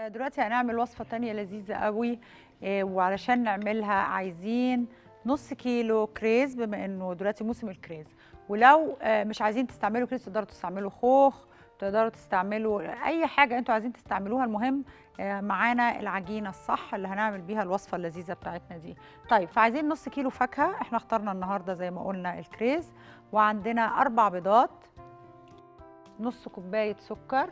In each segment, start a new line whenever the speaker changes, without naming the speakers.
آه، دلوقتي هنعمل وصفة تانية لذيذة قوي آه، وعلشان نعملها عايزين نص كيلو كريز بما انه دلوقتي موسم الكريز ولو آه، مش عايزين تستعملوا كريز تقدروا تستعملوا خوخ تقدروا تستعملوا اي حاجة انتوا عايزين تستعملوها المهم آه، معانا العجينة الصح اللي هنعمل بيها الوصفة اللذيذة بتاعتنا دي طيب فعايزين نص كيلو فاكهة احنا اخترنا النهاردة زي ما قلنا الكريز وعندنا اربع بيضات نص كوباية سكر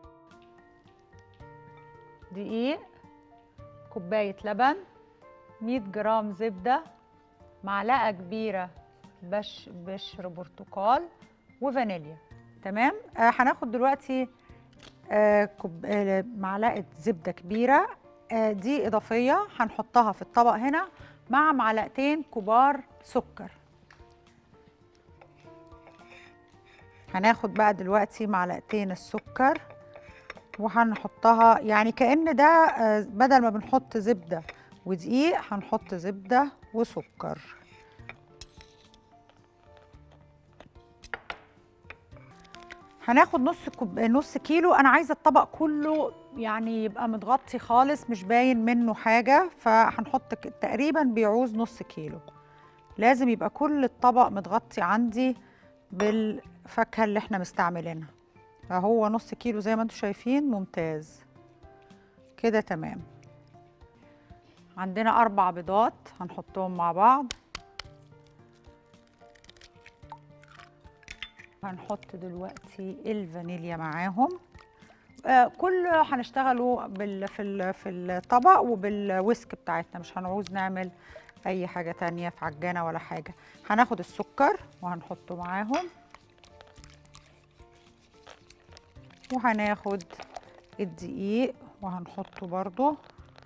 دقيق كوباية لبن 100 جرام زبدة معلقة كبيرة بش بشر برتقال وفانيليا تمام آه هناخد دلوقتي آه كوب آه معلقة زبدة كبيرة آه دي إضافية هنحطها في الطبق هنا مع معلقتين كبار سكر هناخد بقى دلوقتي معلقتين السكر وهنحطها يعني كأن ده آه، بدل ما بنحط زبدة ودقيق هنحط زبدة وسكر هناخد نص كوب نص كيلو انا عايزه الطبق كله يعني يبقى متغطي خالص مش باين منه حاجه فهنحط ك- تقريبا بيعوز نص كيلو لازم يبقى كل الطبق متغطي عندي بالفاكهه اللي احنا مستعملينها فهو نص كيلو زي ما انتم شايفين ممتاز كده تمام عندنا اربع بيضات هنحطهم مع بعض هنحط دلوقتي الفانيليا معاهم آه كل هنشتغلوا بال في ال- في الطبق وبالويسك بتاعتنا مش هنعوز نعمل اي حاجه تانية في عجانه ولا حاجه هناخد السكر وهنحطه معاهم وهناخد الدقيق وهنحطه برضو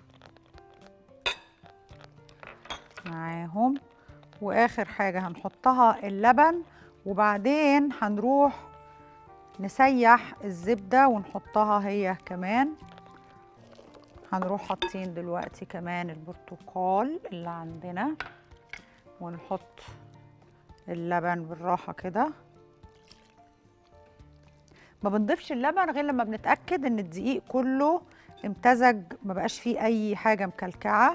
معاهم واخر حاجه هنحطها اللبن وبعدين هنروح نسيح الزبده ونحطها هي كمان هنروح حاطين دلوقتي كمان البرتقال اللي عندنا ونحط اللبن بالراحه كده ما بنضيفش اللبن غير لما بنتاكد ان الدقيق كله امتزج ما بقاش فيه اي حاجه مكلكعه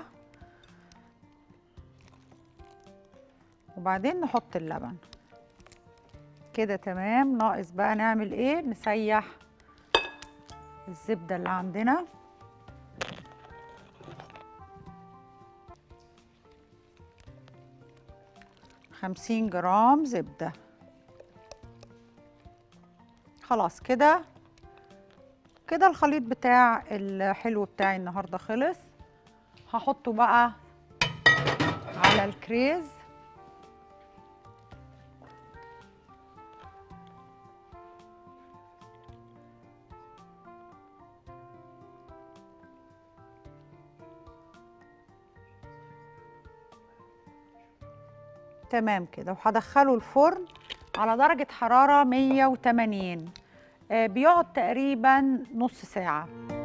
وبعدين نحط اللبن كده تمام ناقص بقى نعمل ايه نسيح الزبده اللي عندنا خمسين جرام زبده خلاص كده كده الخليط بتاع الحلو بتاعي النهارده خلص هحطه بقى على الكريز تمام كده وهدخله الفرن على درجة حرارة 180 آه، بيقعد تقريبا نص ساعة